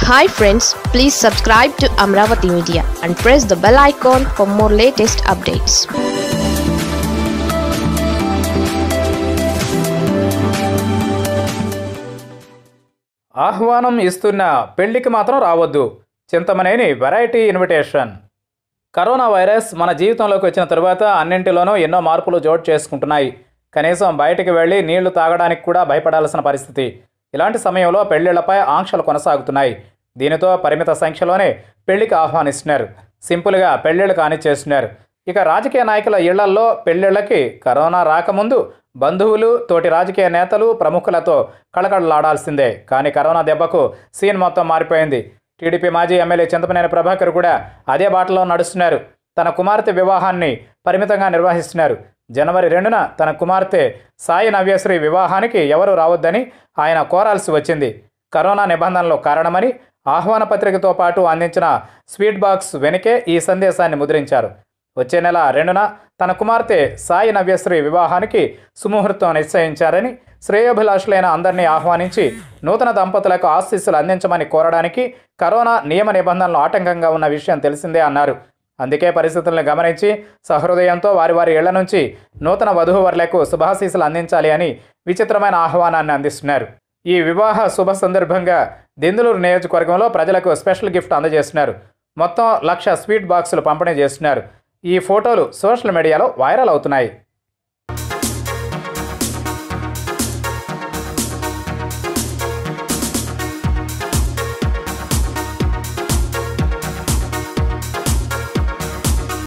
hi friends please subscribe to Amaravati media and press the bell icon for more latest updates ఆహ్వానం ఇస్తున్న పెళ్లికి మాత్రం రావద్దు Chintamaneni variety invitation corona virus మన జీవితంలోకి వచ్చిన తరువాత అన్నింటిలోనూ ఎన్నో మార్పులు జోడు చేసుకుంటున్నాయి కనీసం బయటికి వెళ్ళి నీళ్లు తాగడానికి కూడా భయపడాల్సిన పరిస్థితి ఇలాంటి సమయంలో పెళ్లిళ్లపై ఆంక్షలు కొనసాగుతున్నాయి దీనితో పరిమిత సంఖ్యలోనే పెళ్లికి ఆహ్వానిస్తున్నారు సింపుల్గా పెళ్లిళ్ళు కానిచ్చేస్తున్నారు ఇక రాజకీయ నాయకుల ఇళ్లల్లో పెళ్లిళ్లకి కరోనా రాకముందు బంధువులు తోటి రాజకీయ నేతలు ప్రముఖులతో కళకళలాడాల్సిందే కానీ కరోనా దెబ్బకు సీన్ మొత్తం మారిపోయింది టీడీపీ మాజీ ఎమ్మెల్యే చింతమనేని ప్రభాకర్ కూడా అదే బాటలో నడుస్తున్నారు తన కుమార్తె వివాహాన్ని పరిమితంగా నిర్వహిస్తున్నారు జనవరి రెండున తన కుమార్తె సాయి నవ్యశ్రీ వివాహానికి ఎవరూ రావద్దని ఆయన కోరాల్సి వచ్చింది కరోనా నిబంధనలు కారణమని ఆహ్వాన పత్రికతో పాటు అందించిన స్వీట్ బాక్స్ వెనుకే ఈ సందేశాన్ని ముద్రించారు వచ్చే నెల రెండున తన కుమార్తె సాయి నవ్యశ్రీ వివాహానికి సుముహూర్తం నిశ్చయించారని శ్రేయోభిలాషులైన అందరినీ ఆహ్వానించి నూతన దంపతులకు ఆశీస్సులు అందించమని కోరడానికి కరోనా నియమ నిబంధనలు ఆటంకంగా ఉన్న విషయం తెలిసిందే అన్నారు అందుకే పరిస్థితులను గమనించి సహృదయంతో వారి వారి ఇళ్ల నుంచి నూతన వధూవరులకు శుభాశీస్సులు అందించాలి అని విచిత్రమైన ఆహ్వానాన్ని అందిస్తున్నారు ఈ వివాహ శుభ సందర్భంగా దెందులూరు నియోజకవర్గంలో ప్రజలకు స్పెషల్ గిఫ్ట్ అందజేస్తున్నారు మొత్తం లక్ష స్వీట్ బాక్సులు పంపిణీ చేస్తున్నారు ఈ ఫోటోలు సోషల్ మీడియాలో వైరల్ అవుతున్నాయి